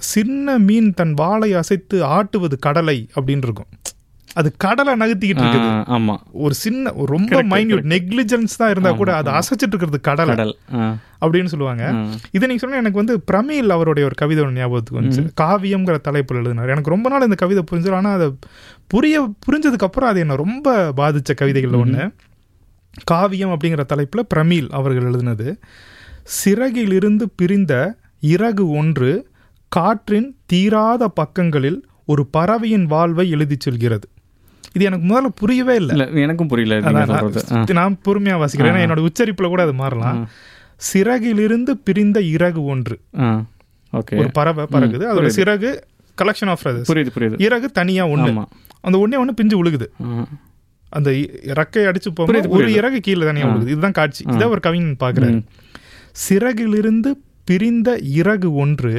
சின்ன மீன் தன் வாளை அசைத்து ஆட்டுவது கடலை அப்படின்னு இருக்கும் அது கடலை நகர்த்திக்கிட்டு இருக்குது ஆ, ஆமா ஒரு சின்ன ஒரு ரொம்ப Correct, மைன்யூட் நெக்லிஜென்ஸ் தான் இருந்தா கூட அது அசைச்சிட்டு இருக்கிறது கடலை கடல் ஆ, அப்படின்னு சொல்லுவாங்க ஆ. இதை நீங்க சொன்னா எனக்கு வந்து பிரமீல் அவருடைய ஒரு கவிதை ஒன்று ஞாபகத்துக்கு வந்துச்சு காவியம்ங்கிற தலைப்பில் எழுதினார் எனக்கு ரொம்ப நாள் இந்த கவிதை புரிஞ்சது ஆனால் அதை புரிய புரிஞ்சதுக்கு அப்புறம் அது என்ன ரொம்ப பாதிச்ச கவிதைகள்ல ஒன்று காவியம் அப்படிங்கிற தலைப்பில் பிரமீல் அவர்கள் எழுதினது சிறகிலிருந்து பிரிந்த இறகு ஒன்று காற்றின் தீராத பக்கங்களில் ஒரு பறவையின் வாழ்வை எழுதிச் சொல்கிறது இது எனக்கு முதல்ல புரியவே இல்லை இல்ல எனக்கும் புரியல நீங்க சொல்றது ஆ, நான் பொறுமையா வாசிக்கிறேன் ஏன்னா என்னோட உச்சரிப்புல கூட அது மாறலாம் சிறகிலிருந்து பிரிந்த இறகு ஒன்று ஆ ஓகே ஒரு பறவை பறக்குது அதோட சிறகு கலெக்ஷன் ஆஃப் ஃபெதர்ஸ் புரியுது புரியுது இறகு தனியா ஒண்ணு ஆமா அந்த ஒண்ணே ஒண்ணு பிஞ்சு விழுகுது ஆ, அந்த இ- இறக்கை அடிச்சு போகும்போது ஒரு இறகு கீழே தனியா விழுகுது இதுதான் காட்சி இதை ஒரு கவிஞன் பாக்குறாரு சிறகிலிருந்து பிரிந்த இறகு ஒன்று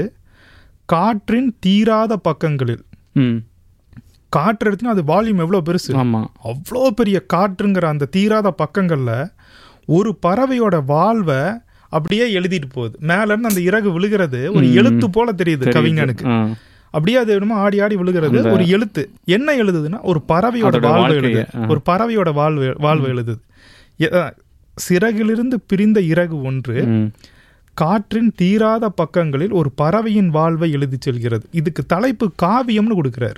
காற்றின் தீராத பக்கங்களில் ம் காற்று எடுத்தீங்கன்னா அது வால்யூம் எவ்வளவு பெருசு ஆமா அவ்வளோ பெரிய காற்றுங்கிற அந்த தீராத பக்கங்கள்ல ஒரு பறவையோட வாழ்வை அப்படியே எழுதிட்டு போகுது மேல இருந்து அந்த இறகு விழுகிறது ஒரு எழுத்து போல தெரியுது கவிஞனுக்கு ஆ, அப்படியே அது என்னமோ ஆடி ஆடி விழுகிறது ஒரு எழுத்து என்ன எழுதுதுன்னா ஒரு பறவையோட அதோட வாழ்வு வாழ்க்கைய, எழுது ஒரு பறவையோட வாழ்வு வாழ்வு எழுதுது எ- அ, சிறகிலிருந்து பிரிந்த இறகு ஒன்று ம் காற்றின் தீராத பக்கங்களில் ஒரு பறவையின் வாழ்வை எழுதிச் செல்கிறது இதுக்கு தலைப்பு காவியம்னு கொடுக்கிறாரு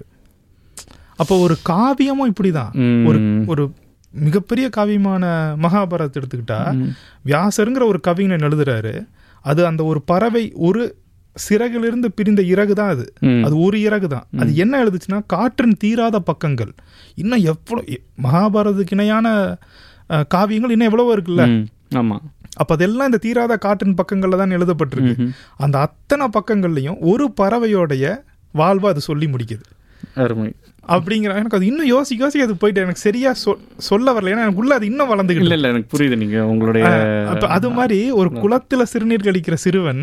அப்போ ஒரு காவியமும் இப்படிதான் ம். ஒரு ஒரு மிகப்பெரிய காவியமான மகாபாரதத்தை எடுத்துக்கிட்டா வியாசருங்கிற ஒரு கவிஞன் எழுதுறாரு அது அந்த ஒரு பறவை ஒரு சிறகிலிருந்து பிரிந்த இறகு தான் அது ம். அது ஒரு இறகு தான் அது என்ன எழுதுச்சுன்னா காற்றின் தீராத பக்கங்கள் இன்னும் எவ்வளோ மகாபாரதத்துக்கு இணையான அஹ், காவியங்கள் இன்னும் எவ்வளவோ இருக்குல்ல ம், ஆமா அப்ப அதெல்லாம் இந்த தீராத காற்றின் பக்கங்கள்ல தான் எழுதப்பட்டிருக்கு ம்ஹும். அந்த அத்தனை பக்கங்கள்லயும் ஒரு பறவையோடைய வாழ்வை அது சொல்லி முடிக்குது அருமை அப்படிங்கிற எனக்கு அது இன்னும் யோசிக்க யோசிக்க அது போயிட்டு எனக்கு சரியா சொ- சொல்ல வரல ஏன்னா எனக்கு உள்ள அது இன்னும் வளர்ந்துக்கிட்டு இல்ல இல்ல எனக்கு புரியுது நீங்க உங்களுடைய அப்ப அது மாதிரி ஒரு குளத்துல சிறுநீர் கழிக்கிற சிறுவன்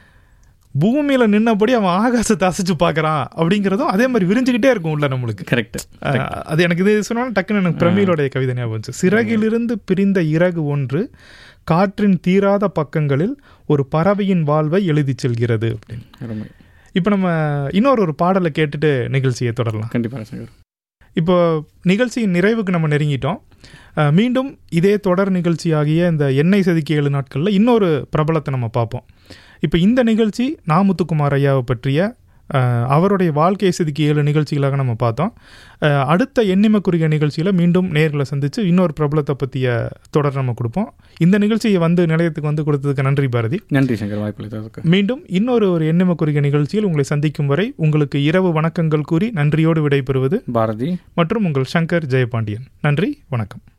பூமியில நின்னபடி அவன் ஆகாசத்தை அசைச்சு பார்க்கறான் அப்படிங்கிறதும் அதே மாதிரி விரிஞ்சுக்கிட்டே இருக்கும் உள்ள நம்மளுக்கு கரெக்ட் அஹ், அது எனக்கு இது சொன்னாலும் டக்குன்னு எனக்கு பிரமீலோடைய கவிதை ஞாபகம் வந்துச்சு சிறகிலிருந்து பிரிந்த இறகு ஒன்று காற்றின் தீராத பக்கங்களில் ஒரு பறவையின் வாழ்வை எழுதிச் செல்கிறது அப்படின்னு அருமை இப்போ நம்ம இன்னொரு ஒரு பாடலை கேட்டுட்டு நிகழ்ச்சியை தொடரலாம் கண்டிப்பா சங்கர் இப்போ நிகழ்ச்சியின் நிறைவுக்கு நம்ம நெருங்கிட்டோம் அஹ், மீண்டும் இதே தொடர் நிகழ்ச்சியாகிய இந்த எண்ணெய் செதுக்கி ஏழு நாட்களில் இன்னொரு பிரபலத்தை நம்ம பார்ப்போம் இப்போ இந்த நிகழ்ச்சி நாமுத்துக்குமார் ஐயாவை பற்றிய அஹ், அவருடைய வாழ்க்கையை செதுக்கி ஏழு நிகழ்ச்சிகளாக நம்ம பார்த்தோம் அஹ், அடுத்த எண்ணிம குறுகிய நிகழ்ச்சியில் மீண்டும் நேர்களை சந்தித்து இன்னொரு பிரபலத்தை பற்றிய தொடர் நம்ம கொடுப்போம் இந்த நிகழ்ச்சியை வந்து நிலையத்துக்கு வந்து கொடுத்ததுக்கு நன்றி பாரதி நன்றி சங்கர் வாய்ப்பு மீண்டும் இன்னொரு ஒரு எண்ணிம குறுகிய நிகழ்ச்சியில் உங்களை சந்திக்கும் வரை உங்களுக்கு இரவு வணக்கங்கள் கூறி நன்றியோடு விடைபெறுவது பாரதி மற்றும் உங்கள் சங்கர் ஜெயபாண்டியன் நன்றி வணக்கம்